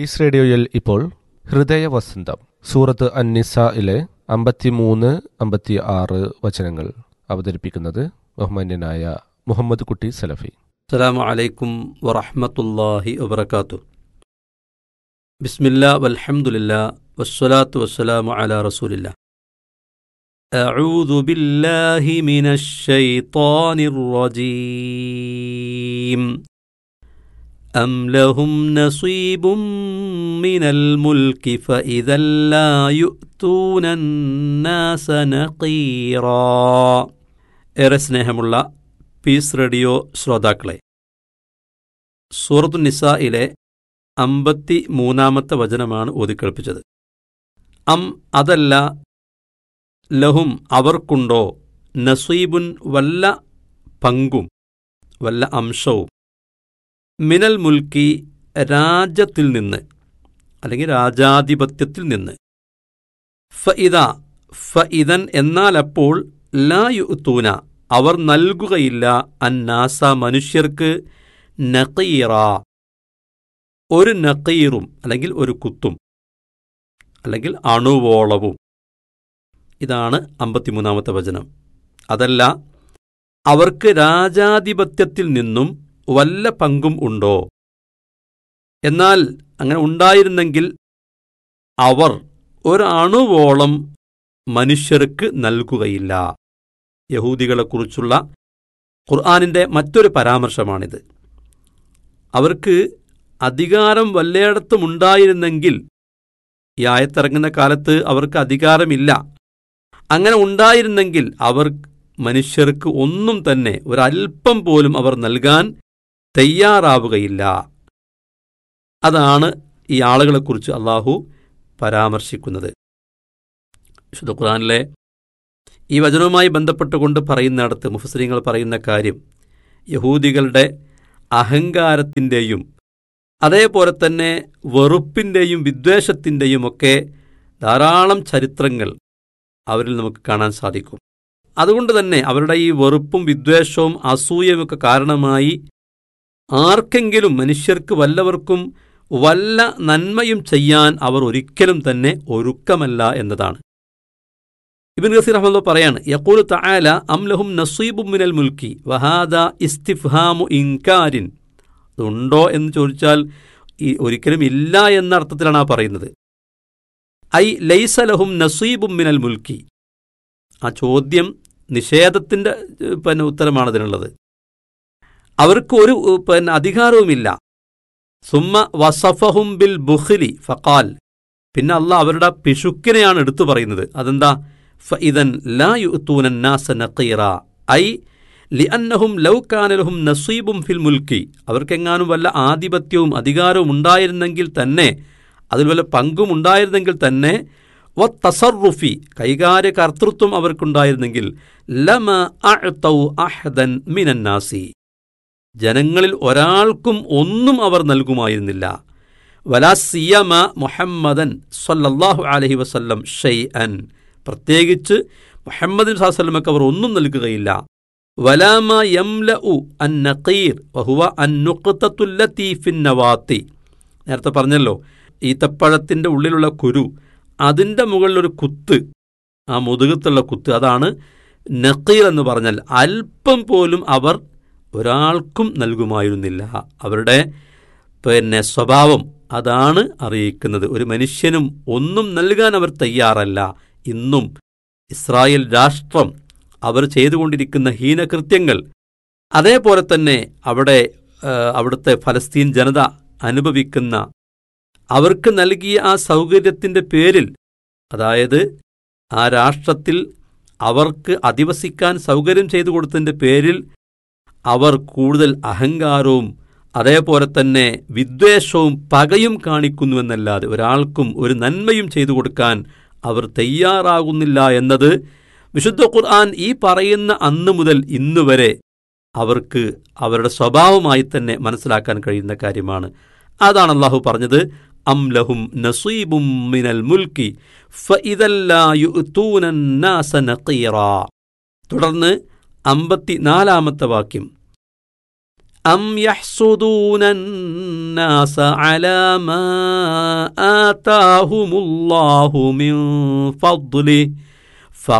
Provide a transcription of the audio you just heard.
is റേഡിയോയിൽ ഇപ്പോൾ ഹൃദയവസന്തം സൂറത്ത് അന്നിസയിലെ അമ്പത്തിമൂന്ന് അമ്പത്തി ആറ് വചനങ്ങൾ അവതരിപ്പിക്കുന്നത് ബഹുമാന്യനായ മുഹമ്മദ് കുട്ടി സലഫി السلام عليكم ورحمة الله وبركاته بسم الله والحمد لله والصلاة والسلام على رسول الله أعوذ بالله من الشيطان الرجيم أم لهم نصيب من الملك فإذا لا يؤتون الناس نقيرا ഏറെ സ്നേഹമുള്ള പീസ് റേഡിയോ ശ്രോതാക്കളെ സൂറത്തു നിസായിലെ അമ്പത്തി മൂന്നാമത്തെ വചനമാണ് ഓതിക്കേൾപ്പിച്ചത് അം അതല്ല ലഹും അവർക്കുണ്ടോ നസീബുൻ വല്ല പങ്കും വല്ല അംശവും മിനൽ മുൽക്കി രാജ്യത്തിൽ നിന്ന് അല്ലെങ്കിൽ രാജാധിപത്യത്തിൽ നിന്ന് ഫ ഇത ഫ ഇതൻ എന്നാലപ്പോൾ ലാ യുത്തൂന അവർ നൽകുകയില്ല അന്നാസ മനുഷ്യർക്ക് നഖീറ ഒരു നഖീറും അല്ലെങ്കിൽ ഒരു കുത്തും അല്ലെങ്കിൽ അണുവോളവും ഇതാണ് അമ്പത്തിമൂന്നാമത്തെ വചനം അതല്ല അവർക്ക് രാജാധിപത്യത്തിൽ നിന്നും വല്ല പങ്കും ഉണ്ടോ എന്നാൽ അങ്ങനെ ഉണ്ടായിരുന്നെങ്കിൽ അവർ ഒരു അണുവോളം മനുഷ്യർക്ക് നൽകുകയില്ല യഹൂദികളെക്കുറിച്ചുള്ള ഖുർആാനിൻ്റെ മറ്റൊരു പരാമർശമാണിത് അവർക്ക് അധികാരം വല്ലയിടത്തും ഉണ്ടായിരുന്നെങ്കിൽ ഈ ആയത്തിറങ്ങുന്ന കാലത്ത് അവർക്ക് അധികാരമില്ല അങ്ങനെ ഉണ്ടായിരുന്നെങ്കിൽ അവർ മനുഷ്യർക്ക് ഒന്നും തന്നെ ഒരല്പം പോലും അവർ നൽകാൻ തയ്യാറാവുകയില്ല അതാണ് ഈ ആളുകളെക്കുറിച്ച് അള്ളാഹു പരാമർശിക്കുന്നത് വിശുദ്ധ ഖുർആാനിലെ ഈ വചനവുമായി ബന്ധപ്പെട്ടുകൊണ്ട് പറയുന്നിടത്ത് മുഫസ്രീങ്ങൾ പറയുന്ന കാര്യം യഹൂദികളുടെ അഹങ്കാരത്തിൻ്റെയും അതേപോലെ തന്നെ വെറുപ്പിൻ്റെയും വിദ്വേഷത്തിൻ്റെയും ഒക്കെ ധാരാളം ചരിത്രങ്ങൾ അവരിൽ നമുക്ക് കാണാൻ സാധിക്കും അതുകൊണ്ട് തന്നെ അവരുടെ ഈ വെറുപ്പും വിദ്വേഷവും അസൂയയും ഒക്കെ കാരണമായി ആർക്കെങ്കിലും മനുഷ്യർക്ക് വല്ലവർക്കും വല്ല നന്മയും ചെയ്യാൻ അവർ ഒരിക്കലും തന്നെ ഒരുക്കമല്ല എന്നതാണ് ഇബിൻ ഗസീർ അഹമ്മദ് പറയാണ് യക്കൂലു തആല അംലഹും നസീബും മിനൽ മുൽക്കി വഹാദ ഇസ്തിഫ്ഹാമു ഇൻകാരിൻ അതുണ്ടോ എന്ന് ചോദിച്ചാൽ ഈ ഒരിക്കലും ഇല്ല എന്ന അർത്ഥത്തിലാണ് ആ പറയുന്നത് ഐ ലൈസലഹും നസീബും മിനൽ മുൽക്കി ആ ചോദ്യം നിഷേധത്തിൻ്റെ പിന്നെ ഉത്തരമാണ് അതിനുള്ളത് അവർക്ക് ഒരു പിന്നെ അധികാരവുമില്ല സുമ്മ വസഫഹും ബിൽ ബുഖ്ലി ഫഖാൽ പിന്നെ അല്ല അവരുടെ പിശുക്കിനെയാണ് എടുത്തു പറയുന്നത് അതെന്താ ഫഇദൻ ലാ യുഅ്തൂന الناس നഖീറ ഐ ലിഅന്നഹും ലൗ കാന ലഹും നസീബും ഫിൽ മുൽക്കി അവർക്കെങ്ങാനും വല്ല ആധിപത്യവും അധികാരവും ഉണ്ടായിരുന്നെങ്കിൽ തന്നെ അതിൽ വല്ല പങ്കും ഉണ്ടായിരുന്നെങ്കിൽ തന്നെ വ തസറുഫി കൈകാര്യ കർത്തൃത്വം അവർക്കുണ്ടായിരുന്നെങ്കിൽ ലമ അഅ്തൗ അഹദൻ മിനന്നാസി ജനങ്ങളിൽ ഒരാൾക്കും ഒന്നും അവർ നൽകുമായിരുന്നില്ല വലാസിയമ മുഹമ്മദൻ സല്ലല്ലാഹു അലൈഹി വസല്ലം ഷെയ് അൻ പ്രത്യേകിച്ച് മുഹമ്മദ് സാഹസ്ലമക്ക് അവർ ഒന്നും നൽകുകയില്ല വലാമ യംല ഉ അൻ നഖീർ വഹുവ അൻ നുഖ്തത്തുല്ലത്തി ഫിൻ നവാത്തി നേരത്തെ പറഞ്ഞല്ലോ ഈത്തപ്പഴത്തിൻ്റെ ഉള്ളിലുള്ള കുരു അതിൻ്റെ മുകളിലൊരു കുത്ത് ആ മുതുകത്തുള്ള കുത്ത് അതാണ് നഖീർ എന്ന് പറഞ്ഞാൽ അല്പം പോലും അവർ ഒരാൾക്കും നൽകുമായിരുന്നില്ല അവരുടെ പിന്നെ സ്വഭാവം അതാണ് അറിയിക്കുന്നത് ഒരു മനുഷ്യനും ഒന്നും നൽകാൻ അവർ തയ്യാറല്ല ഇന്നും ഇസ്രായേൽ രാഷ്ട്രം അവർ ചെയ്തുകൊണ്ടിരിക്കുന്ന ഹീനകൃത്യങ്ങൾ അതേപോലെ തന്നെ അവിടെ അവിടുത്തെ ഫലസ്തീൻ ജനത അനുഭവിക്കുന്ന അവർക്ക് നൽകിയ ആ സൗകര്യത്തിൻ്റെ പേരിൽ അതായത് ആ രാഷ്ട്രത്തിൽ അവർക്ക് അധിവസിക്കാൻ സൗകര്യം ചെയ്തു കൊടുത്തതിൻ്റെ പേരിൽ അവർ കൂടുതൽ അഹങ്കാരവും അതേപോലെ തന്നെ വിദ്വേഷവും പകയും കാണിക്കുന്നുവെന്നല്ലാതെ ഒരാൾക്കും ഒരു നന്മയും ചെയ്തു കൊടുക്കാൻ അവർ തയ്യാറാകുന്നില്ല എന്നത് വിശുദ്ധ ഖുർആൻ ഈ പറയുന്ന അന്ന് മുതൽ ഇന്ന് വരെ അവർക്ക് അവരുടെ സ്വഭാവമായി തന്നെ മനസ്സിലാക്കാൻ കഴിയുന്ന കാര്യമാണ് അതാണ് അള്ളാഹു പറഞ്ഞത് അം ലഹും നസീബും മിനൽ മുൽക്കി ഫഇദല്ലാ യുഅ്തൂന الناس നഖീറ തുടർന്ന് അമ്പത്തിനാലാമത്തെ വാക്യം أم يحسدون الناس على ما آتاهم الله من فضله